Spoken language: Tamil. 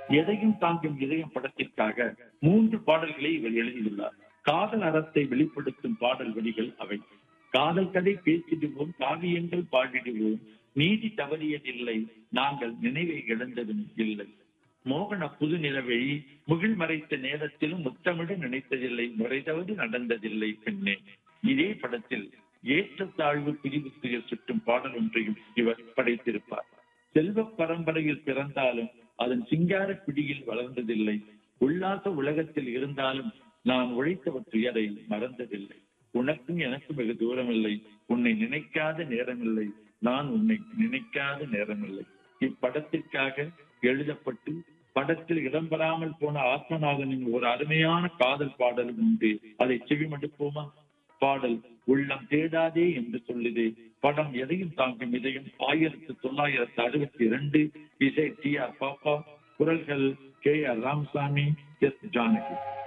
எதையும் தாங்கும் இதயம் படத்திற்காக மூன்று பாடல்களை இவர் எழுதியுள்ளார் காதல் அறத்தை வெளிப்படுத்தும் பாடல் வரிகள் அவை காதல் கதை பேசிடுவோம் காவியங்கள் பாடிடுவோம் நீதி தவறியதில்லை நாங்கள் நினைவை இழந்ததும் இல்லை மோகன புது நிலவை முகில் மறைத்த நேரத்திலும் முத்தமிட நினைத்ததில்லை முறைதவறு நடந்ததில்லை பெண்ணே இதே படத்தில் ஏற்றத்தாழ்வு பிரிவு துயர் சுட்டும் பாடல் ஒன்றையும் இவர் படைத்திருப்பார் செல்வ பரம்பரையில் பிறந்தாலும் அதன் சிங்கார பிடியில் வளர்ந்ததில்லை உல்லாச உலகத்தில் இருந்தாலும் நான் உழைத்தவர் துயரை மறந்ததில்லை உனக்கும் எனக்கும் வெகு தூரமில்லை உன்னை நினைக்காத நேரமில்லை நான் உன்னை நினைக்காத நேரமில்லை இப்படத்திற்காக எழுதப்பட்டு படத்தில் இடம்பெறாமல் போன ஆத்மநாதனின் ஒரு அருமையான காதல் பாடலும் உண்டு அதை செவிமடுப்போமா பாடல் உள்ளம் தேடாதே என்று சொல்லுது படம் எதையும் தாங்கும் இதயம் ஆயிரத்தி தொள்ளாயிரத்தி அறுபத்தி இரண்டு இசை டி ஆர் பாப்பா குரல்கள் K R Ramasamy S Janaki